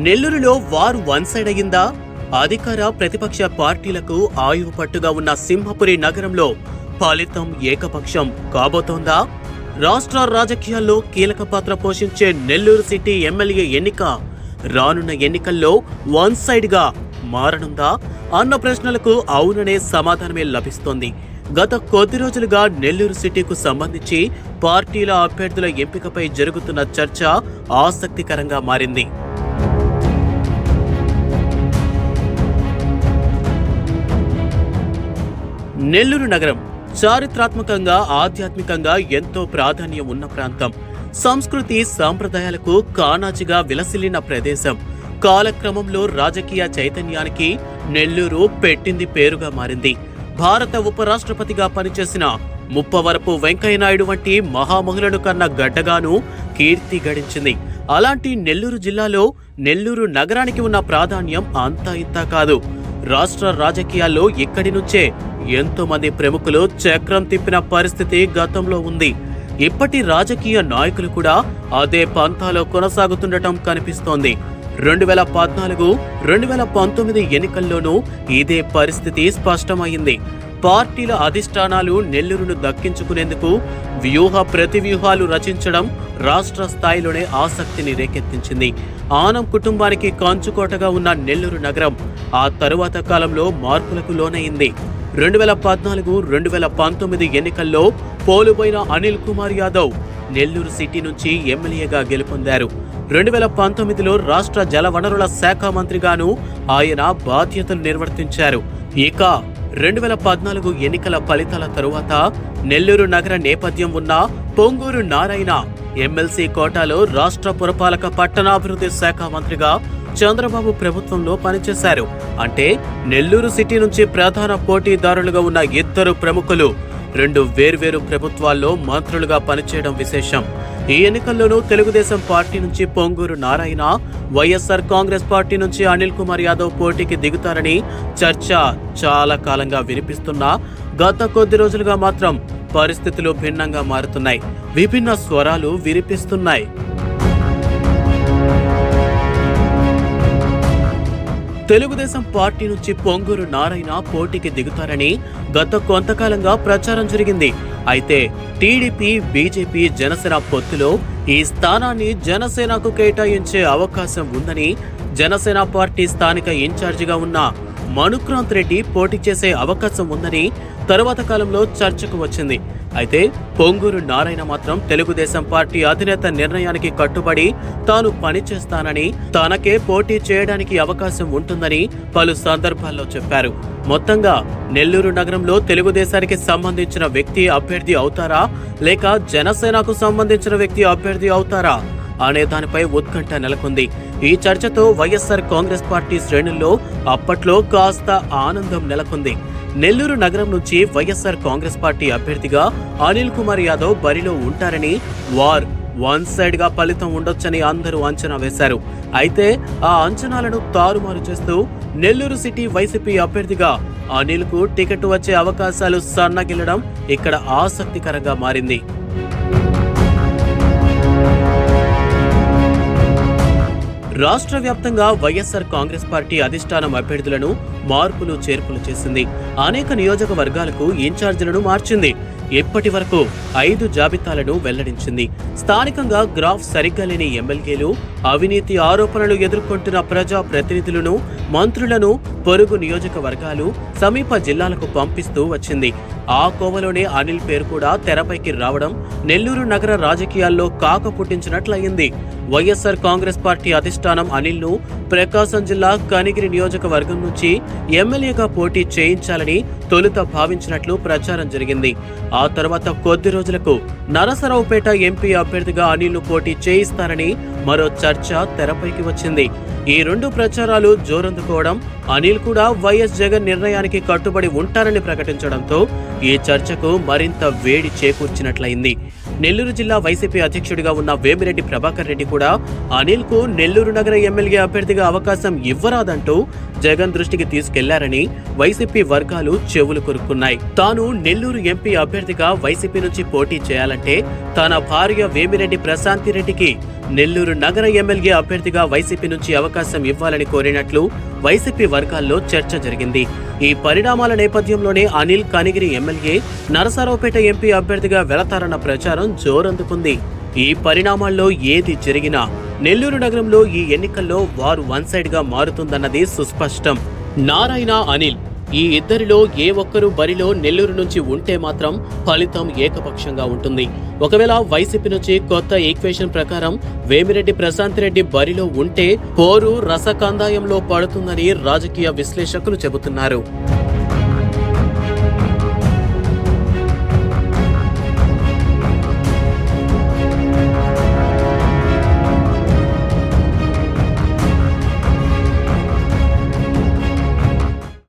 నెల్లూరులో war one side అయిందా అధికార ప్రతిపక్ష పార్టీలకు ఆయువు పట్టుగా ఉన్న సింహపురి నగరంలో ఫలితం ఏకపక్షం కాబోతోందా రాష్ట్ర రాజకీయాల్లో కీలక పాత్ర పోషించే నెల్లూరు సిటీ ఎమ్మెల్యే ఎన్నిక రానున్న ఎన్నికల్లో వన్ సైడ్ గా మారనుందా అన్న ప్రశ్నలకు అవుననే సమాధానమే లభిస్తోంది గత కొద్ది రోజులుగా నెల్లూరు సిటీకు సంబంధించి పార్టీల అభ్యర్థుల ఎంపికపై జరుగుతున్న చర్చ ఆసక్తికరంగా మారింది నెల్లూరు నగరం చారిత్రాత్మకంగా ఆధ్యాత్మికంగా ఎంతో ప్రాధాన్యం ఉన్న ప్రాంతం సంస్కృతి సాంప్రదాయాలకు కానాచిగా విలసిల్లిన ప్రదేశం కాలక్రమంలో రాజకీయ చైతన్యానికి నెల్లూరు పెట్టింది పేరుగా మారింది భారత ఉపరాష్ట్రపతిగా పనిచేసిన ముప్పవరపు వెంకయ్యనాయుడు వంటి మహామహులను కన్న గడ్డగాను కీర్తి గడించింది అలాంటి నెల్లూరు జిల్లాలో నెల్లూరు నగరానికి ఉన్న ప్రాధాన్యం అంతా ఇంతా కాదు రాష్ట్ర రాజకీయాల్లో ఇక్కడి నుంచే ఎంతో మంది ప్రముఖులు చక్రం తిప్పిన పరిస్థితి గతంలో ఉంది ఇప్పటి రాజకీయ నాయకులు కూడా అదే పంథాలో కొనసాగుతుండటం కనిపిస్తోంది రెండు వేల పద్నాలుగు రెండు వేల పంతొమ్మిది ఎన్నికల్లోనూ ఇదే పరిస్థితి స్పష్టమైంది పార్టీల అధిష్టానాలు నెల్లూరును దక్కించుకునేందుకు వ్యూహ ప్రతివ్యూహాలు రచించడం రాష్ట్ర స్థాయిలోనే ఆసక్తిని రేకెత్తించింది ఆనం కుటుంబానికి కంచుకోటగా ఉన్న నెల్లూరు నగరం ఆ తరువాత కాలంలో మార్పులకు లోనైంది రెండు వేల పద్నాలుగు రెండు వేల పంతొమ్మిది ఎన్నికల్లో పోలుపోయిన అనిల్ కుమార్ యాదవ్ నెల్లూరు సిటీ నుంచి ఎమ్మెల్యేగా గెలుపొందారు రెండు వేల పంతొమ్మిదిలో రాష్ట్ర జలవనరుల శాఖ మంత్రిగాను ఆయన బాధ్యతలు నిర్వర్తించారు ఇక రెండు వేల పద్నాలుగు ఎన్నికల ఫలితాల తరువాత నెల్లూరు నగర నేపథ్యం ఉన్న పొంగూరు నారాయణ ఎమ్మెల్సీ కోటాలో రాష్ట్ర పురపాలక పట్టణాభివృద్ధి శాఖ మంత్రిగా చంద్రబాబు ప్రభుత్వంలో పనిచేశారు అంటే నెల్లూరు సిటీ నుంచి ప్రధాన పోటీదారులుగా ఉన్న ఇద్దరు ప్రముఖులు రెండు వేర్వేరు ప్రభుత్వాల్లో మంత్రులుగా పనిచేయడం విశేషం ఈ ఎన్నికల్లోనూ తెలుగుదేశం పార్టీ నుంచి పొంగూరు నారాయణ వైఎస్ఆర్ కాంగ్రెస్ పార్టీ నుంచి అనిల్ కుమార్ యాదవ్ పోటీకి దిగుతారని చర్చ చాలా కాలంగా వినిపిస్తున్నా గత కొద్ది రోజులుగా మాత్రం పరిస్థితులు భిన్నంగా మారుతున్నాయి విభిన్న స్వరాలు వినిపిస్తున్నాయి తెలుగుదేశం పార్టీ నుంచి పొంగూరు నారాయణ పోటీకి దిగుతారని గత కొంతకాలంగా ప్రచారం జరిగింది అయితే టీడీపీ బీజేపీ జనసేన పొత్తులో ఈ స్థానాన్ని జనసేనకు కేటాయించే అవకాశం ఉందని జనసేన పార్టీ స్థానిక ఇన్ఛార్జిగా ఉన్న మనుక్రాంత్ రెడ్డి పోటీ చేసే అవకాశం ఉందని తరువాత కాలంలో చర్చకు వచ్చింది అయితే పొంగూరు నారాయణ మాత్రం తెలుగుదేశం పార్టీ అధినేత నిర్ణయానికి కట్టుబడి తాను పనిచేస్తానని తనకే పోటీ చేయడానికి అవకాశం ఉంటుందని పలు సందర్భాల్లో చెప్పారు మొత్తంగా నెల్లూరు నగరంలో తెలుగుదేశానికి సంబంధించిన వ్యక్తి అభ్యర్థి అవుతారా లేక జనసేనకు సంబంధించిన వ్యక్తి అభ్యర్థి అవుతారా అనే దానిపై ఉత్కంఠ నెలకొంది ఈ చర్చతో వైఎస్ఆర్ కాంగ్రెస్ పార్టీ శ్రేణుల్లో అప్పట్లో కాస్త ఆనందం నెలకొంది నెల్లూరు నగరం నుంచి వైఎస్ఆర్ కాంగ్రెస్ పార్టీ అభ్యర్థిగా అనిల్ కుమార్ యాదవ్ బరిలో ఉంటారని వార్ వన్ సైడ్ గా ఫలితం ఉండొచ్చని అందరూ అంచనా వేశారు అయితే ఆ అంచనాలను తారుమారు చేస్తూ నెల్లూరు సిటీ వైసీపీ అభ్యర్థిగా అనిల్ కు టికెట్ వచ్చే అవకాశాలు సన్నగిల్లడం ఇక్కడ ఆసక్తికరంగా మారింది రాష్ట్ర వ్యాప్తంగా వైఎస్ఆర్ కాంగ్రెస్ పార్టీ అధిష్టానం అభ్యర్థులను మార్పులు చేర్పులు చేసింది అనేక నియోజకవర్గాలకు ఇన్ఛార్జీలను మార్చింది ఇప్పటి వరకు ఐదు జాబితాలను వెల్లడించింది స్థానికంగా గ్రాఫ్ సరిగ్గా లేని ఎమ్మెల్యేలు అవినీతి ఆరోపణలు ఎదుర్కొంటున్న ప్రజా ప్రతినిధులను మంత్రులను పొరుగు నియోజకవర్గాలు సమీప జిల్లాలకు పంపిస్తూ వచ్చింది ఆ కోవలోనే అనిల్ పేరు కూడా తెరపైకి రావడం నెల్లూరు నగర రాజకీయాల్లో కాక పుట్టించినట్లయింది వైఎస్ఆర్ కాంగ్రెస్ పార్టీ అధిష్టానం అనిల్ ను ప్రకాశం జిల్లా కనిగిరి నియోజకవర్గం నుంచి ఎమ్మెల్యేగా పోటీ చేయించాలని తొలుత భావించినట్లు ప్రచారం జరిగింది ఆ తర్వాత కొద్ది రోజులకు నరసరావుపేట ఎంపీ అభ్యర్థిగా అనిల్ ను పోటీ చేయిస్తారని మరో చర్చ తెరపైకి వచ్చింది ఈ రెండు ప్రచారాలు జోరందుకోవడం అనిల్ కూడా వైఎస్ జగన్ నిర్ణయానికి కట్టుబడి ఉంటారని ప్రకటించడంతో ఈ చర్చకు మరింత వేడి చేకూర్చినట్లయింది నెల్లూరు జిల్లా వైసీపీ అధ్యక్షుడిగా ఉన్న వేమిరెడ్డి ప్రభాకర్ రెడ్డి కూడా అనిల్ కు నెల్లూరు నగర ఎమ్మెల్యే అభ్యర్థిగా అవకాశం ఇవ్వరాదంటూ జగన్ దృష్టికి తీసుకెళ్లారని వైసీపీ వర్గాలు చెవులు కొరుక్కున్నాయి తాను నెల్లూరు ఎంపీ అభ్యర్థిగా వైసీపీ నుంచి పోటీ చేయాలంటే తన భార్య వేమిరెడ్డి ప్రశాంతి రెడ్డికి నెల్లూరు నగర ఎమ్మెల్యే అభ్యర్థిగా వైసీపీ నుంచి అవకాశం ఇవ్వాలని కోరినట్లు వైసీపీ వర్గాల్లో చర్చ జరిగింది ఈ పరిణామాల నేపథ్యంలోనే అనిల్ కనిగిరి ఎమ్మెల్యే నరసరావుపేట ఎంపీ అభ్యర్థిగా వెళతారన్న ప్రచారం జోరందుకుంది ఈ పరిణామాల్లో ఏది జరిగినా నెల్లూరు నగరంలో ఈ ఎన్నికల్లో వారు వన్ సైడ్ గా మారుతుందన్నది సుస్పష్టం నారాయణ అనిల్ ఈ ఇద్దరిలో ఏ ఒక్కరు బరిలో నెల్లూరు నుంచి ఉంటే మాత్రం ఫలితం ఏకపక్షంగా ఉంటుంది ఒకవేళ వైసీపీ నుంచి కొత్త ఈక్వేషన్ ప్రకారం వేమిరెడ్డి ప్రశాంత్ రెడ్డి బరిలో ఉంటే పోరు రసకందాయంలో పడుతుందని రాజకీయ విశ్లేషకులు చెబుతున్నారు